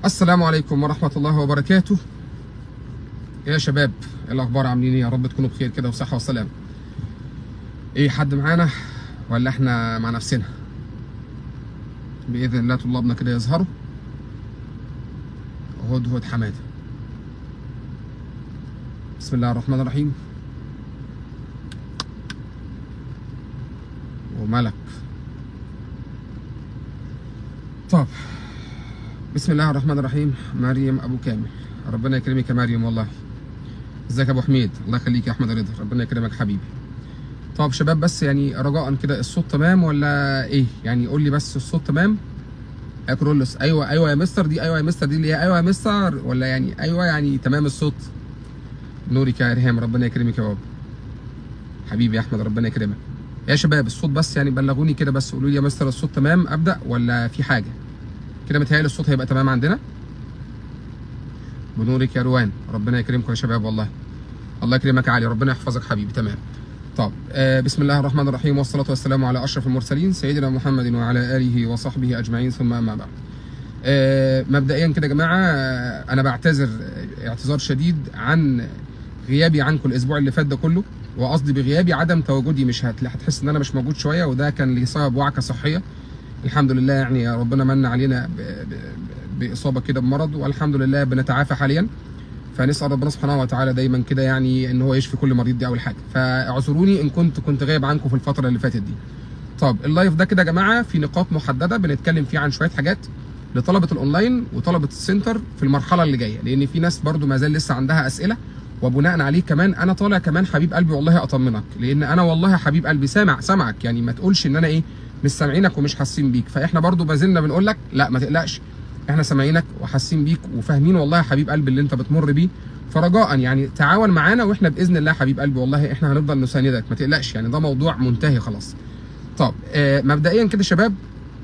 السلام عليكم ورحمة الله وبركاته يا شباب ايه الاخبار عاملين ايه يا رب تكونوا بخير كده وصحة وسلام ايه حد معانا ولا احنا مع نفسنا باذن الله طلابنا كده يظهروا هدهد حماده بسم الله الرحمن الرحيم وملك طب بسم الله الرحمن الرحيم مريم ابو كامل ربنا يكرمك يا مريم والله ازيك يا ابو حميد الله يخليك يا احمد رضا ربنا يكرمك حبيبي طب شباب بس يعني رجاء كده الصوت تمام ولا ايه يعني قول لي بس الصوت تمام اكرولوس ايوه ايوه يا مستر دي ايوه يا مستر دي اللي هي ايوه يا مستر ولا يعني ايوه يعني تمام الصوت نورك يا ارهام ربنا يكرمك يا بابا حبيبي يا احمد ربنا يكرمك يا شباب الصوت بس يعني بلغوني كده بس قولوا لي يا مستر الصوت تمام ابدا ولا في حاجه كده متهيألي الصوت هيبقى تمام عندنا بنورك يا روان ربنا يكرمكم يا شباب والله الله يكرمك يا علي ربنا يحفظك حبيبي تمام طب آه بسم الله الرحمن الرحيم والصلاة والسلام على أشرف المرسلين سيدنا محمد وعلى آله وصحبه أجمعين ثم أما بعد آه مبدئيا كده يا جماعة آه أنا بعتذر اعتذار شديد عن غيابي عنكم الأسبوع اللي فات ده كله وقصدي بغيابي عدم تواجدي مش هت- هتحس إن أنا مش موجود شوية وده كان لسبب وعكة صحية الحمد لله يعني ربنا من علينا ب- ب- بإصابة كده بمرض والحمد لله بنتعافى حاليا فنسال ربنا سبحانه وتعالى دايما كده يعني ان هو يشفي كل مريض دي اول حاجه فاعذروني ان كنت كنت غايب عنكم في الفتره اللي فاتت دي طب اللايف ده كده يا جماعه في نقاط محدده بنتكلم فيه عن شويه حاجات لطلبه الاونلاين وطلبه السنتر في المرحله اللي جايه لان في ناس برضو ما زال لسه عندها اسئله وبناء عليه كمان انا طالع كمان حبيب قلبي والله اطمنك لان انا والله يا حبيب قلبي سامع سامعك يعني ما تقولش ان انا ايه مش سامعينك ومش حاسين بيك فاحنا برضو ما زلنا بنقول لك لا ما تقلقش احنا سامعينك وحاسين بيك وفاهمين والله يا حبيب قلبي اللي انت بتمر بيه فرجاء يعني تعاون معانا واحنا باذن الله حبيب قلبي والله احنا هنفضل نساندك ما تقلقش يعني ده موضوع منتهي خلاص طب آه مبدئيا كده شباب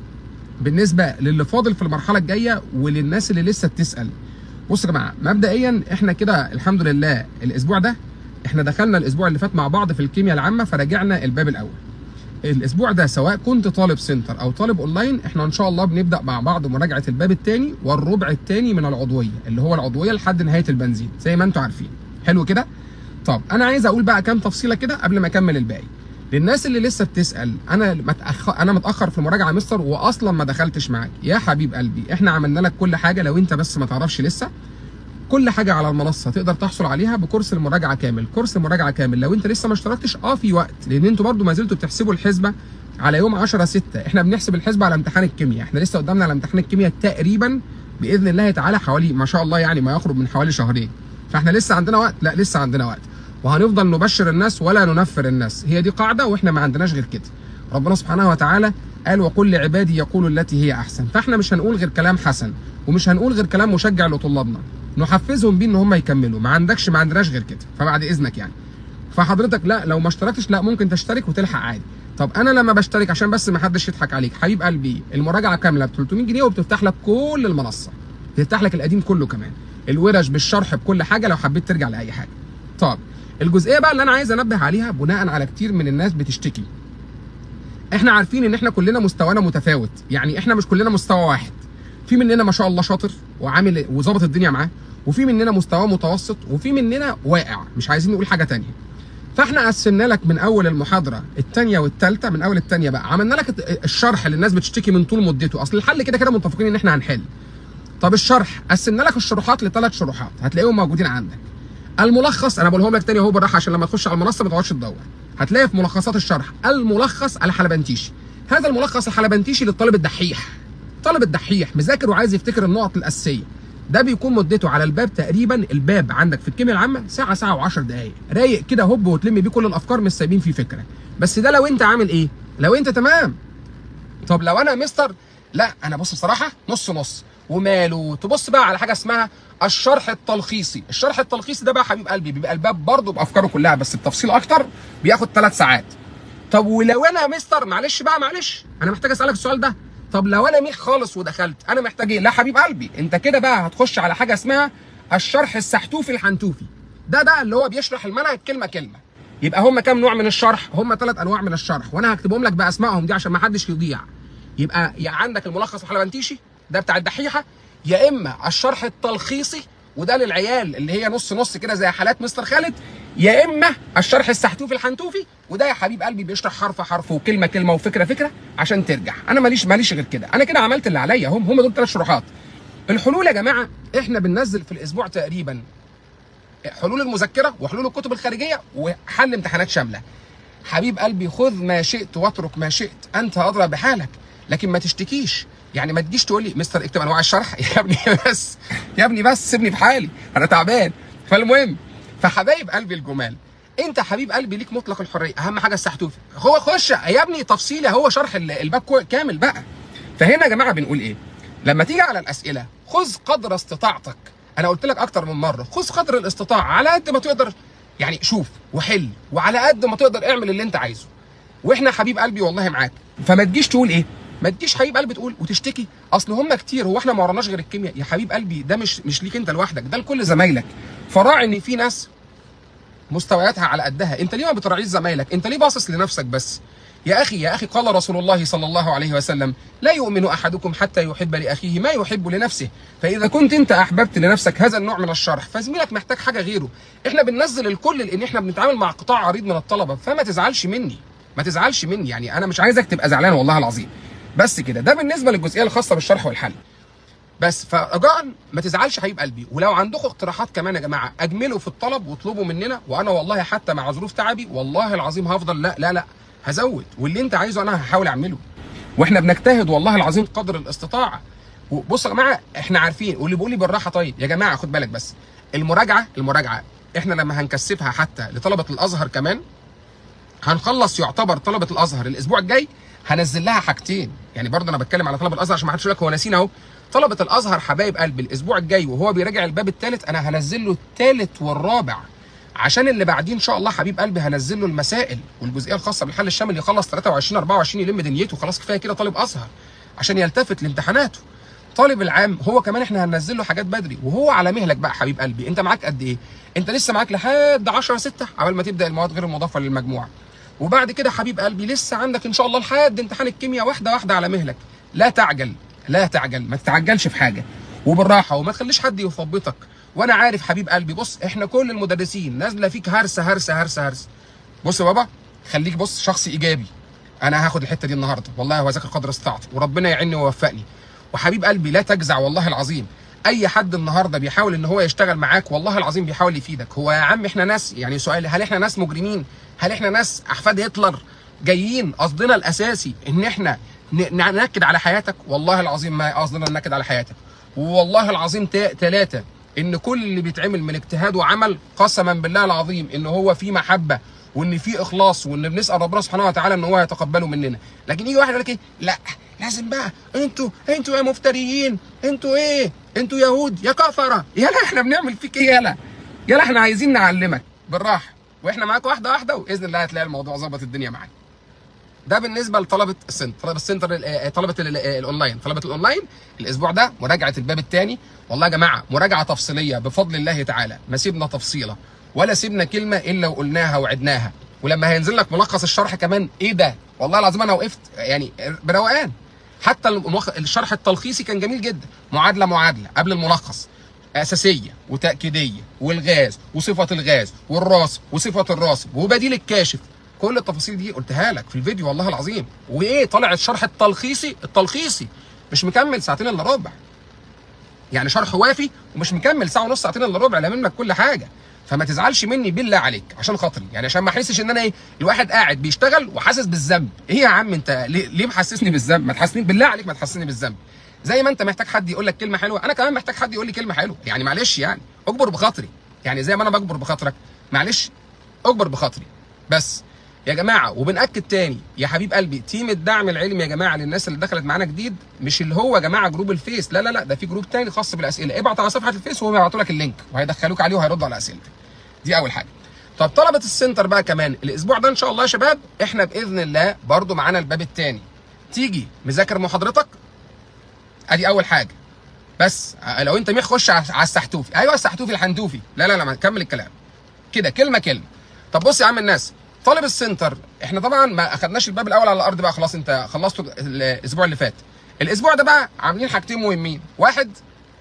بالنسبه للي فاضل في المرحله الجايه وللناس اللي لسه بتسال بصوا يا جماعه مبدئيا احنا كده الحمد لله الاسبوع ده احنا دخلنا الاسبوع اللي فات مع بعض في الكيمياء العامه فراجعنا الباب الاول الاسبوع ده سواء كنت طالب سنتر او طالب اونلاين احنا ان شاء الله بنبدا مع بعض مراجعه الباب الثاني والربع الثاني من العضويه اللي هو العضويه لحد نهايه البنزين زي ما انتم عارفين حلو كده طب انا عايز اقول بقى كام تفصيله كده قبل ما اكمل الباقي للناس اللي لسه بتسال انا متأخر انا متاخر في المراجعه يا مستر واصلا ما دخلتش معاك يا حبيب قلبي احنا عملنا لك كل حاجه لو انت بس ما تعرفش لسه كل حاجه على المنصه تقدر تحصل عليها بكورس المراجعه كامل كورس المراجعه كامل لو انت لسه ما اشتركتش اه في وقت لان انتوا برضو ما زلتوا بتحسبوا الحسبه على يوم 10 6 احنا بنحسب الحسبه على امتحان الكيمياء احنا لسه قدامنا على امتحان الكيمياء تقريبا باذن الله تعالى حوالي ما شاء الله يعني ما يقرب من حوالي شهرين فاحنا لسه عندنا وقت لا لسه عندنا وقت وهنفضل نبشر الناس ولا ننفر الناس هي دي قاعده واحنا ما عندناش غير كده ربنا سبحانه وتعالى قال وقل لعبادي يقولوا التي هي احسن فاحنا مش هنقول غير كلام حسن ومش هنقول غير كلام مشجع لطلابنا نحفزهم بيه ان هم يكملوا ما عندكش ما عندناش غير كده فبعد اذنك يعني فحضرتك لا لو ما اشتركتش لا ممكن تشترك وتلحق عادي طب انا لما بشترك عشان بس ما حدش يضحك عليك حبيب قلبي المراجعه كامله ب 300 جنيه وبتفتح لك كل المنصه بتفتح لك القديم كله كمان الورش بالشرح بكل حاجه لو حبيت ترجع لاي حاجه طب الجزئيه بقى اللي انا عايز انبه عليها بناء على كتير من الناس بتشتكي احنا عارفين ان احنا كلنا مستوانا متفاوت يعني احنا مش كلنا مستوى واحد في مننا ما شاء الله شاطر وعامل وظابط الدنيا معاه وفي مننا مستواه متوسط وفي مننا واقع مش عايزين نقول حاجه تانية فاحنا قسمنا لك من اول المحاضره الثانيه والثالثه من اول الثانيه بقى عملنا لك الشرح اللي الناس بتشتكي من طول مدته اصل الحل كده كده متفقين ان احنا هنحل طب الشرح قسمنا لك الشروحات لثلاث شروحات هتلاقيهم موجودين عندك الملخص انا بقولهم لك تاني اهو بالراحه عشان لما تخش على المنصه ما تقعدش تدور هتلاقي في ملخصات الشرح الملخص الحلبنتيشي هذا الملخص الحلبنتيشي للطالب الدحيح طالب الدحيح مذاكر وعايز يفتكر النقط الاساسيه ده بيكون مدته على الباب تقريبا الباب عندك في الكيمياء العامه ساعه ساعه و10 دقائق رايق كده هوب وتلم بيه كل الافكار مش سايبين فيه فكره بس ده لو انت عامل ايه لو انت تمام طب لو انا مستر لا انا بص بصراحه نص نص وماله تبص بقى على حاجه اسمها الشرح التلخيصي الشرح التلخيصي ده بقى حبيب قلبي بيبقى الباب برضه بافكاره كلها بس التفصيل اكتر بياخد ثلاث ساعات طب ولو انا مستر معلش بقى معلش انا محتاج اسالك السؤال ده طب لو انا ميح خالص ودخلت انا محتاج ايه لا حبيب قلبي انت كده بقى هتخش على حاجه اسمها الشرح السحتوفي الحنتوفي ده بقى اللي هو بيشرح المنهج كلمه كلمه يبقى هم كام نوع من الشرح هم ثلاث انواع من الشرح وانا هكتبهم لك باسمائهم دي عشان ما حدش يضيع يبقى يا عندك الملخص الحلبنتيشي ده بتاع الدحيحه يا اما الشرح التلخيصي وده للعيال اللي هي نص نص كده زي حالات مستر خالد يا اما الشرح السحتوفي الحنتوفي وده يا حبيب قلبي بيشرح حرف حرف وكلمه كلمه وفكره فكره عشان ترجع انا ماليش ماليش غير كده انا كده عملت اللي عليا هم هم دول ثلاث شروحات الحلول يا جماعه احنا بننزل في الاسبوع تقريبا حلول المذكره وحلول الكتب الخارجيه وحل امتحانات شامله حبيب قلبي خذ ما شئت واترك ما شئت انت ادرى بحالك لكن ما تشتكيش يعني ما تجيش تقول لي مستر اكتب انواع الشرح يا ابني بس يا ابني بس سيبني في حالي انا تعبان فالمهم فحبايب قلبي الجمال انت حبيب قلبي ليك مطلق الحريه اهم حاجه السحتوفي هو خش يا ابني تفصيلي هو شرح ال- الباب كو- كامل بقى فهنا يا جماعه بنقول ايه لما تيجي على الاسئله خذ قدر استطاعتك انا قلت لك اكتر من مره خذ قدر الاستطاعه على قد ما تقدر يعني شوف وحل وعلى قد ما تقدر اعمل اللي انت عايزه واحنا حبيب قلبي والله معاك فما تجيش تقول ايه ما تجيش حبيب قلبي تقول وتشتكي اصل هم كتير هو احنا ما وراناش غير الكيمياء يا حبيب قلبي ده مش مش ليك انت لوحدك ده لكل زمايلك فراعي ان في ناس مستوياتها على قدها انت ليه ما بتراعيش زمايلك انت ليه باصص لنفسك بس يا اخي يا اخي قال رسول الله صلى الله عليه وسلم لا يؤمن احدكم حتى يحب لاخيه ما يحب لنفسه فاذا كنت انت احببت لنفسك هذا النوع من الشرح فزميلك محتاج حاجه غيره احنا بننزل الكل لان احنا بنتعامل مع قطاع عريض من الطلبه فما تزعلش مني ما تزعلش مني يعني انا مش عايزك تبقى زعلان والله العظيم بس كده ده بالنسبه للجزئيه الخاصه بالشرح والحل بس فرجاء ما تزعلش حبيب قلبي ولو عندكم اقتراحات كمان يا جماعه اجملوا في الطلب واطلبوا مننا وانا والله حتى مع ظروف تعبي والله العظيم هفضل لا لا لا هزود واللي انت عايزه انا هحاول اعمله واحنا بنجتهد والله العظيم قدر الاستطاعه وبص يا جماعه احنا عارفين واللي بيقول لي بالراحه طيب يا جماعه خد بالك بس المراجعه المراجعه احنا لما هنكثفها حتى لطلبه الازهر كمان هنخلص يعتبر طلبه الازهر الاسبوع الجاي هنزل لها حاجتين يعني برضه انا بتكلم على طلبه الازهر عشان ما حدش يقول لك هو ناسينا اهو طلبه الازهر حبايب قلبي الاسبوع الجاي وهو بيراجع الباب الثالث انا هنزل له الثالث والرابع عشان اللي بعديه ان شاء الله حبيب قلبي هنزل له المسائل والجزئيه الخاصه بالحل الشامل يخلص 23 24 يلم دنيته خلاص كفايه كده طالب ازهر عشان يلتفت لامتحاناته طالب العام هو كمان احنا هننزل له حاجات بدري وهو على مهلك بقى حبيب قلبي انت معاك قد ايه انت لسه معاك لحد 10 6 قبل ما تبدا المواد غير المضافه للمجموعه وبعد كده حبيب قلبي لسه عندك ان شاء الله لحد امتحان الكيمياء واحده واحده على مهلك لا تعجل لا تعجل ما تتعجلش في حاجه وبالراحه وما تخليش حد يثبطك وانا عارف حبيب قلبي بص احنا كل المدرسين نازله فيك هرسه هرسه هرسه هرسه بص يا بابا خليك بص شخص ايجابي انا هاخد الحته دي النهارده والله وذاكر قدر استطاعتي وربنا يعيني ويوفقني وحبيب قلبي لا تجزع والله العظيم اي حد النهارده بيحاول ان هو يشتغل معاك والله العظيم بيحاول يفيدك هو يا عم احنا ناس يعني سؤال هل احنا ناس مجرمين هل احنا ناس احفاد هتلر جايين قصدنا الاساسي ان احنا ن- ننكد على حياتك والله العظيم ما قصدنا ننكد على حياتك والله العظيم ثلاثه ان كل اللي بيتعمل من اجتهاد وعمل قسما بالله العظيم ان هو في محبه وان في اخلاص وان بنسال ربنا سبحانه وتعالى ان هو يتقبله مننا لكن يجي واحد يقول لك ايه لا لازم بقى انتوا انتوا يا مفتريين انتوا ايه انتوا يهود يا كفره يلا احنا بنعمل فيك ايه يلا يلا احنا عايزين نعلمك بالراحه واحنا معاك واحده واحده وباذن الله هتلاقي الموضوع ظبط الدنيا معاك ده بالنسبه لطلبه السنتر طلبه السنتر ال- آه، طلبه ال- آه، الاونلاين طلبه الاونلاين الاسبوع ده مراجعه الباب الثاني والله يا جماعه مراجعه تفصيليه بفضل الله تعالى ما سيبنا تفصيله ولا سيبنا كلمه الا وقلناها وعدناها ولما هينزل لك ملخص الشرح كمان ايه ده والله العظيم انا وقفت يعني بروقان حتى الملخ- الشرح التلخيصي كان جميل جدا معادله معادله قبل الملخص اساسيه وتاكيديه والغاز وصفه الغاز والراسب وصفه الراسب وبديل الكاشف كل التفاصيل دي قلتها لك في الفيديو والله العظيم وايه طلع الشرح التلخيصي التلخيصي مش مكمل ساعتين الا ربع يعني شرح وافي ومش مكمل ساعه ونص ساعتين الا ربع لا منك كل حاجه فما تزعلش مني بالله عليك عشان خاطري يعني عشان ما احسش ان انا ايه الواحد قاعد بيشتغل وحاسس بالذنب ايه يا عم انت ليه, ليه محسسني بالذنب ما تحسسني بالله عليك ما تحسسني بالذنب زي ما انت محتاج حد يقول لك كلمه حلوه انا كمان محتاج حد يقول لي كلمه حلوه يعني معلش يعني اجبر بخاطري يعني زي ما انا بجبر بخاطرك معلش اجبر بخاطري بس يا جماعه وبناكد تاني يا حبيب قلبي تيم الدعم العلمي يا جماعه للناس اللي دخلت معانا جديد مش اللي هو يا جماعه جروب الفيس لا لا لا ده في جروب تاني خاص بالاسئله ابعت على صفحه الفيس وهم يبعتوا لك اللينك وهيدخلوك عليه وهيردوا على اسئلتك دي اول حاجه طب طلبه السنتر بقى كمان الاسبوع ده ان شاء الله يا شباب احنا باذن الله برضو معانا الباب الثاني تيجي مذاكر محاضرتك ادي اول حاجه بس لو انت ميخ خش على على السحتوفي ايوه السحتوفي الحنتوفي لا لا لا ما كمل الكلام كده كلمه كلمه طب بص يا عم الناس طالب السنتر احنا طبعا ما اخدناش الباب الاول على الارض بقى خلاص انت خلصته الاسبوع اللي فات الاسبوع ده بقى عاملين حاجتين مهمين واحد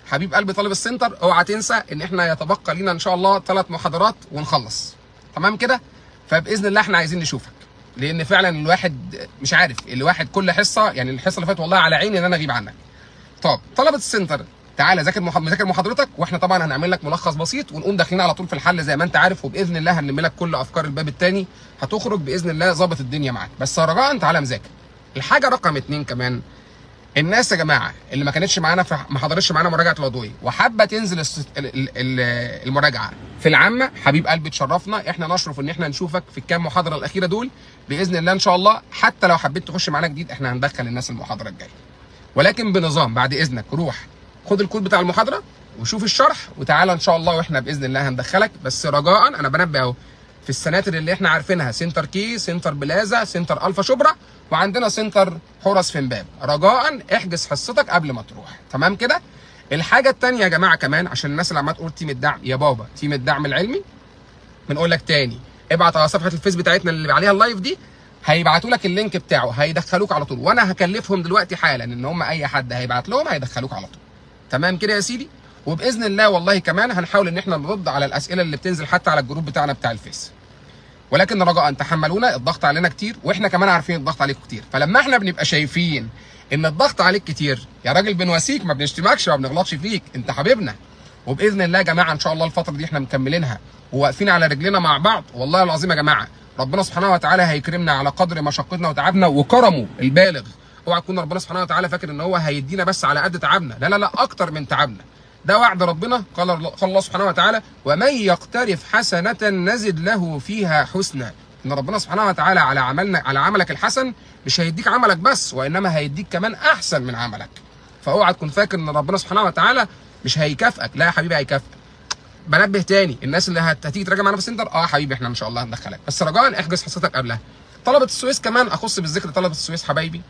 حبيب قلبي طالب السنتر اوعى تنسى ان احنا يتبقى لينا ان شاء الله ثلاث محاضرات ونخلص تمام كده فباذن الله احنا عايزين نشوفك لان فعلا الواحد مش عارف الواحد كل حصه يعني الحصه اللي فاتت والله على عيني ان انا اغيب عنك طب طلبه السنتر تعالى ذاكر مح... ذاكر محاضرتك واحنا طبعا هنعمل لك ملخص بسيط ونقوم داخلين على طول في الحل زي ما انت عارف وباذن الله هنلم لك كل افكار الباب الثاني هتخرج باذن الله ظابط الدنيا معاك بس رجاء تعالى مذاكر الحاجه رقم اتنين كمان الناس يا جماعه اللي ما كانتش معانا في ما حضرتش معانا مراجعه العضويه وحابه تنزل الس- ال- ال- ال- المراجعه في العامه حبيب قلبي تشرفنا احنا نشرف ان احنا نشوفك في الكام محاضره الاخيره دول باذن الله ان شاء الله حتى لو حبيت تخش معانا جديد احنا هندخل الناس المحاضره الجايه ولكن بنظام بعد اذنك روح خد الكود بتاع المحاضره وشوف الشرح وتعالى ان شاء الله واحنا باذن الله هندخلك بس رجاء انا بنبه اهو في السناتر اللي احنا عارفينها سنتر كي سنتر بلازا سنتر الفا شبرا وعندنا سنتر حورس في امباب رجاء احجز حصتك قبل ما تروح تمام كده الحاجه الثانيه يا جماعه كمان عشان الناس اللي عماله تقول تيم الدعم يا بابا تيم الدعم العلمي بنقول لك تاني ابعت على صفحه الفيس بتاعتنا اللي عليها اللايف دي هيبعتوا لك اللينك بتاعه هيدخلوك على طول وانا هكلفهم دلوقتي حالا ان هم اي حد هيبعت لهم هيدخلوك على طول تمام كده يا سيدي وباذن الله والله كمان هنحاول ان احنا نرد على الاسئله اللي بتنزل حتى على الجروب بتاعنا بتاع الفيس ولكن رجاء تحملونا الضغط علينا كتير واحنا كمان عارفين الضغط عليكم كتير فلما احنا بنبقى شايفين ان الضغط عليك كتير يا راجل بنواسيك ما بنشتمكش ما بنغلطش فيك انت حبيبنا وباذن الله يا جماعه ان شاء الله الفتره دي احنا مكملينها وواقفين على رجلنا مع بعض والله العظيم يا جماعه ربنا سبحانه وتعالى هيكرمنا على قدر مشقتنا وتعبنا وكرمه البالغ اوعى تكون ربنا سبحانه وتعالى فاكر ان هو هيدينا بس على قد تعبنا لا لا لا اكتر من تعبنا ده وعد ربنا قال قال الله سبحانه وتعالى ومن يقترف حسنة نزد له فيها حسنى ان ربنا سبحانه وتعالى على عملنا على عملك الحسن مش هيديك عملك بس وانما هيديك كمان احسن من عملك فاوعى تكون فاكر ان ربنا سبحانه وتعالى مش هيكافئك لا يا حبيبي هيكافئك بنبه تاني الناس اللي هت- هتيجي تراجع معانا في السنتر اه يا حبيبي احنا ان شاء الله هندخلك بس رجاء احجز حصتك قبلها طلبه السويس كمان اخص بالذكر طلبه السويس حبايبي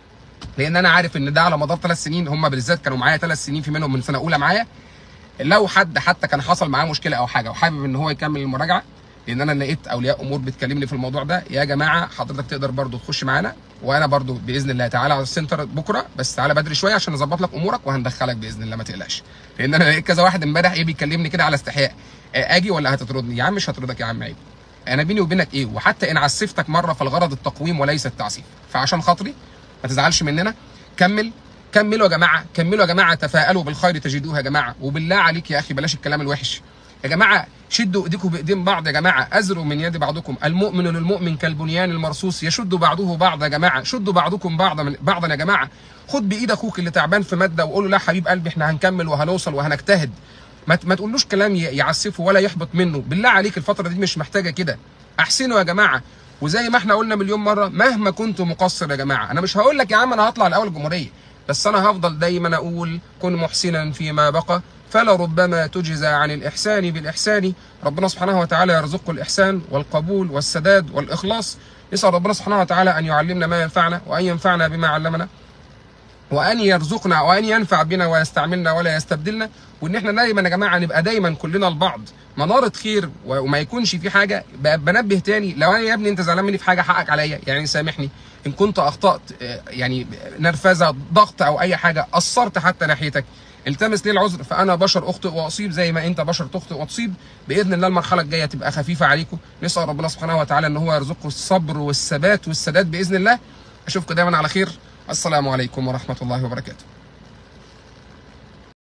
لان انا عارف ان ده على مدار ثلاث سنين هم بالذات كانوا معايا ثلاث سنين في منهم من سنه اولى معايا لو حد حتى كان حصل معاه مشكله او حاجه وحابب ان هو يكمل المراجعه لان انا لقيت اولياء امور بتكلمني في الموضوع ده يا جماعه حضرتك تقدر برضو تخش معانا وانا برضو باذن الله تعالى على السنتر بكره بس تعالى بدري شويه عشان نظبط لك امورك وهندخلك باذن الله ما تقلقش لان انا لقيت كذا واحد امبارح ايه بيكلمني كده على استحياء آه، اجي ولا هتطردني يا عم مش هطردك يا عم عيب انا بيني وبينك ايه وحتى ان عسفتك مره فالغرض التقويم وليس التعسيف فعشان خاطري ما تزعلش مننا كمل كملوا يا جماعه كملوا يا جماعه تفاءلوا بالخير تجدوه يا جماعه وبالله عليك يا اخي بلاش الكلام الوحش يا جماعه شدوا ايديكم بايدين بعض يا جماعه ازروا من يد بعضكم المؤمن للمؤمن كالبنيان المرصوص يشد بعضه بعض يا جماعه شدوا بعضكم بعضا من بعضا يا جماعه خد بايد اخوك اللي تعبان في ماده وقول له لا حبيب قلبي احنا هنكمل وهنوصل وهنجتهد ما ت- ما تقولوش كلام ي- يعسفه ولا يحبط منه بالله عليك الفتره دي مش محتاجه كده احسنوا يا جماعه وزي ما احنا قلنا مليون مره مهما كنت مقصر يا جماعه انا مش هقول لك يا عم انا هطلع الاول الجمهوريه بس انا هفضل دايما اقول كن محسنا فيما بقى فلربما تجزى عن الاحسان بالاحسان ربنا سبحانه وتعالى يرزقه الاحسان والقبول والسداد والاخلاص نسال ربنا سبحانه وتعالى ان يعلمنا ما ينفعنا وان ينفعنا بما علمنا وان يرزقنا وان ينفع بنا ويستعملنا ولا يستبدلنا وان احنا دايما يا جماعه نبقى دايما كلنا لبعض مناره خير و- وما يكونش في حاجه ب- بنبه تاني لو انا يا ابني انت زعلان مني في حاجه حقك عليا يعني سامحني ان كنت اخطات آه، يعني نرفزه ضغط او اي حاجه قصرت حتى ناحيتك التمس لي العذر فانا بشر اخطئ واصيب زي ما انت بشر تخطئ وتصيب باذن الله المرحله الجايه تبقى خفيفه عليكم نسال ربنا سبحانه وتعالى ان هو يرزقكم الصبر والثبات والسداد باذن الله اشوفكم دايما على خير السلام عليكم ورحمه الله وبركاته